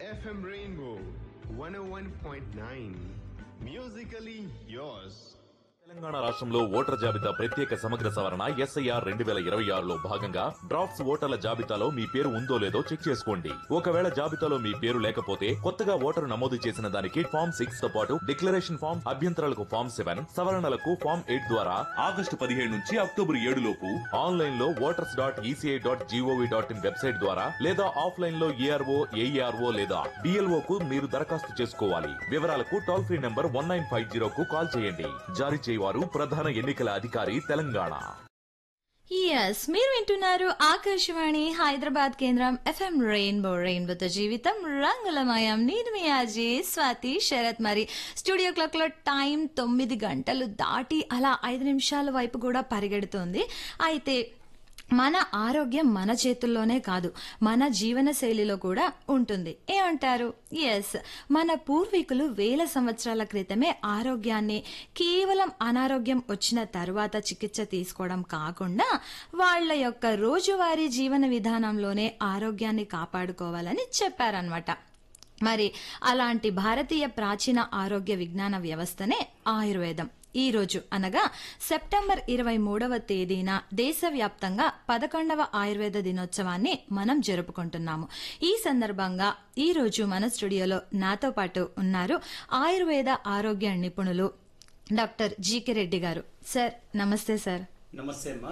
FM Rainbow 101.9. Musically yours. Telangana రాష్ట్రంలో voter జాబితా ప్రత్యేక సమగ్ర సవరణ ఎస్ఐఆర్ రెండు వేల ఇరవై ఆరులో భాగంగా డ్రాఫ్ట్స్ ఓటర్ల జాబితాలో మీ పేరు ఉందో లేదో చెక్ చేసుకోండి ఒకవేళ జాబితాలో మీ పేరు లేకపోతే కొత్తగా ఓటరు నమోదు చేసిన దానికి ఫామ్ సిక్స్ తో పాటు డిక్లరేషన్ ఫామ్ అభ్యంతరాలకు ఫామ్ సెవెన్ సవరణలకు ఫామ్ ఎయిట్ ద్వారా ఆగస్టు పదిహేడు నుంచి అక్టోబర్ ఏడు లోపు ఆన్లైన్ లో voters dot ECI dot GOV dot in website ద్వారా లేదా ఆఫ్లైన్ లో ఏఆర్ఓ ఏఈఆర్ఓ లేదా బిఎల్ఓ కు మీరు దరఖాస్తు చేసుకోవాలి వివరాలకు toll free number one nine five zero కు కాల్ చేయండి జారీ చేయవారు ప్రధాన ఎన్నికల అధికారి తెలంగాణ ఎస్ మీరు వింటున్నారు ఆకాశవాణి హైదరాబాద్ కేంద్రం ఎఫ్ఎం రెయిన్బో రెయిన్బోతో జీవితం రంగులమయం నేను మీ అజయ్ స్వాతి శరత్ మరి స్టూడియో క్లాక్ లో టైం తొమ్మిది గంటలు దాటి అలా ఐదు నిమిషాల వైపు కూడా పరిగెడుతుంది అయితే మన ఆరోగ్యం మన చేతుల్లోనే కాదు మన జీవన శైలిలో కూడా ఉంటుంది ఏమంటారు ఎస్ మన పూర్వీకులు వేల సంవత్సరాల క్రితమే ఆరోగ్యాన్ని కేవలం అనారోగ్యం వచ్చిన తర్వాత చికిత్స తీసుకోవడం కాకుండా వాళ్ళ యొక్క రోజువారీ జీవన విధానంలోనే ఆరోగ్యాన్ని కాపాడుకోవాలని చెప్పారనమాట మరి అలాంటి భారతీయ ప్రాచీన ఆరోగ్య విజ్ఞాన వ్యవస్థనే ఆయుర్వేదం ఈ రోజు అనగా సెప్టెంబర్ ఇరవై మూడవ తేదీన దేశవ్యాప్తంగా పదకొండవ ఆయుర్వేద దినోత్సవాన్ని మనం జరుపుకుంటున్నాము ఈ సందర్భంగా ఈ రోజు మన స్టూడియోలో నాతో పాటు ఉన్నారు ఆయుర్వేద ఆరోగ్య నిపుణులు డాక్టర్ జీకే రెడ్డి గారు సార్ నమస్తే సార్ నమస్తే అమ్మా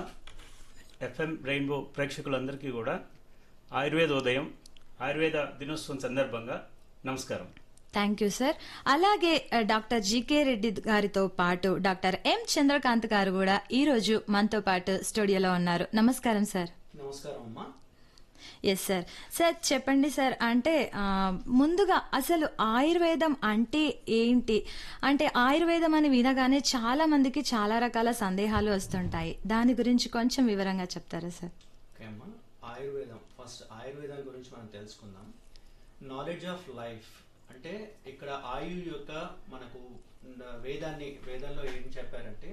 ఎఫ్ఎం రెయిన్బో ప్రేక్షకులందరికీ కూడా ఆయుర్వేద ఉదయం ఆయుర్వేద దినోత్సవం సందర్భంగా నమస్కారం థ్యాంక్ యూ సార్ అలాగే ఆ, డాక్టర్ జీకే రెడ్డి గారితో పాటు డాక్టర్ ఎం చంద్రకాంత్ గారు కూడా ఈ రోజు మనతో పాటు స్టూడియోలో ఉన్నారు నమస్కారం సార్ నమస్కారం అమ్మా ఎస్ సార్ సార్ చెప్పండి సార్ అంటే ఆ, ముందుగా అసలు ఆయుర్వేదం అంటే ఏంటి అంటే ఆయుర్వేదం అని వినగానే చాలా మందికి చాలా రకాల సందేహాలు వస్తుంటాయి దాని గురించి కొంచెం వివరంగా చెప్తారా సార్ ఓకే అమ్మా ఆయుర్వేదం ఫస్ట్ ఆయుర్వేదం గురించి మనం తెలుసుకుందాం నాలెడ్జ్ ఆఫ్ లైఫ్ అంటే ఇక్కడ ఆయు యొక్క మనకు ఉన్న వేదాన్ని వేదంలో ఏం చెప్పారంటే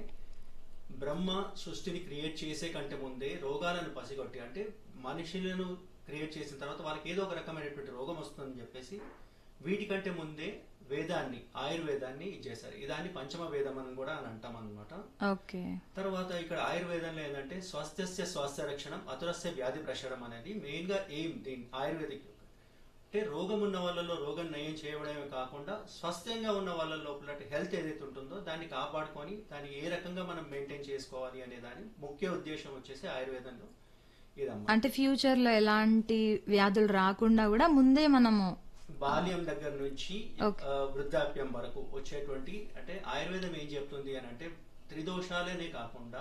బ్రహ్మ సృష్టిని క్రియేట్ చేసే కంటే ముందే రోగాలను పసిగొట్టి అంటే మనుషులను క్రియేట్ చేసిన తర్వాత వాళ్ళకి ఏదో ఒక రకమైనటువంటి రోగం వస్తుందని చెప్పేసి వీటికంటే ముందే వేదాన్ని ఆయుర్వేదాన్ని చేశారు ఇదాన్ని పంచమ వేదం అని కూడా అని అంటాం అనమాట ఓకే తర్వాత ఇక్కడ ఆయుర్వేదంలో ఏంటంటే స్వాస్థ్యస్య స్వాస్థ్య రక్షణం అతురస్య వ్యాధి ప్రసరణం అనేది మెయిన్ గా ఎయిమ్ దీని ఆయుర్వేదిక్ యొక్క. అంటే రోగం ఉన్న వాళ్ళలో రోగం నయం చేయడమే కాకుండా స్వస్థంగా ఉన్న వాళ్ళ లోపల హెల్త్ ఏదైతే ఉంటుందో దాన్ని కాపాడుకొని దాన్ని ఏ రకంగా మనం మెయింటైన్ చేసుకోవాలి అనే దాని ముఖ్య ఉద్దేశం వచ్చేసి ఆయుర్వేదంలో ఇదమ్మా అంటే ఫ్యూచర్ లో ఎలాంటి వ్యాధులు రాకుండా కూడా ముందే మనము బాల్యం దగ్గర నుంచి Okay. ఆ, వృద్ధాప్యం వరకు వచ్చేటువంటి అంటే ఆయుర్వేదం ఏం చెప్తుంది అని అంటే త్రిదోషాలనే కాకుండా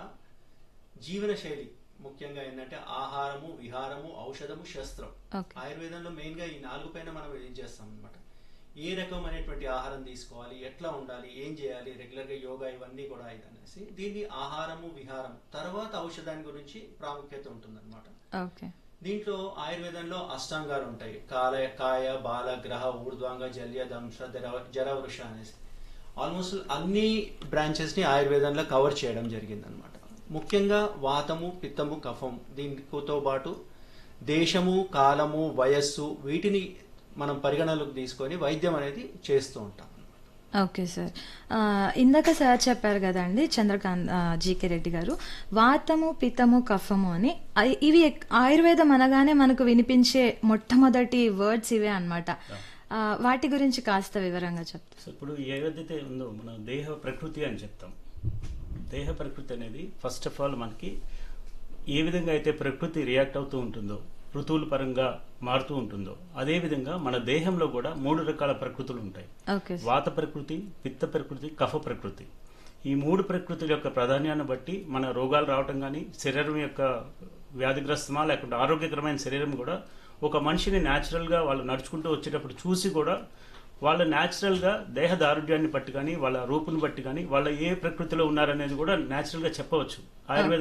జీవన శైలి ముఖ్యంగా ఏంటంటే ఆహారము విహారము ఔషధము శస్త్రం ఓకే ఆయుర్వేదంలో మెయిన్ గా ఈ నాలుగు పైన మనం ఏం చేస్తాం అనమాట ఏ రకమైనటువంటి ఆహారం తీసుకోవాలి ఎట్లా ఉండాలి ఏం చేయాలి రెగ్యులర్ గా యోగా ఇవన్నీ కూడా ఇది అనేసి దీన్ని ఆహారము విహారం తర్వాత ఔషధాన్ని గురించి ప్రాముఖ్యత ఉంటుందన్నమాట ఓకే దీంట్లో ఆయుర్వేదంలో అష్టాంగాలు ఉంటాయి కాల కాయ బాల గ్రహ ఊర్ధ్వాంగ జల్య దంశ జర- జరవృష అనేసి ఆల్మోస్ట్ అన్ని బ్రాంచెస్ ని ఆయుర్వేదంలో కవర్ చేయడం జరిగింది అనమాట ముఖ్యంగా వాతము పిత్తము కఫం దీనితో పాటు దేశము కాలము వయస్సు వీటిని మనం పరిగణలోకి తీసుకొని వైద్యం అనేది చేస్తూ ఉంటాం ఓకే సార్ ఆ, ఇందాక సార్ చెప్పారు కదండి చంద్రకాంత్ ఆ, జీకే రెడ్డి గారు వాతము పితము కఫము అని అయి- ఇవి ఎక్- ఆయుర్వేదం అనగానే మనకు వినిపించే మొట్టమొదటి వర్డ్స్ ఇవే అన్నమాట ఆ, వాటి గురించి కాస్త వివరంగా చెప్తారు సో ఇప్పుడు ఏదైతే ఉందో మన దేహ ప్రకృతి అని చెప్తాం దేహ ప్రకృతి అనేది ఫస్ట్ ఆఫ్ ఆల్ మనకి ఏ విధంగా అయితే ప్రకృతి రియాక్ట్ అవుతూ ఉంటుందో ఋతువుల పరంగా మారుతూ ఉంటుందో అదే విధంగా మన దేహంలో కూడా మూడు రకాల ప్రకృతులు ఉంటాయి ఓకే సార్. వాత ప్రకృతి పిత్త ప్రకృతి కఫ ప్రకృతి ఈ మూడు ప్రకృతుల యొక్క ప్రాధాన్యాన్ని బట్టి మన రోగాలు రావటం కానీ శరీరం యొక్క వ్యాధిగ్రస్తమా లేకుంటే ఆరోగ్యకరమైన శరీరం కూడా ఒక మనిషిని న్యాచురల్ గా వాళ్ళు నడుచుకుంటూ వచ్చేటప్పుడు చూసి కూడా వాళ్ళ న్యాచురల్ గా దేహ దారుఢ్యాన్ని బట్టి కానీ వాళ్ళ రూపుని బట్టి కానీ వాళ్ళ ఏ ప్రకృతిలో ఉన్నారనేది కూడా న్యాచురల్ గా చెప్పవచ్చు ఆయుర్వేద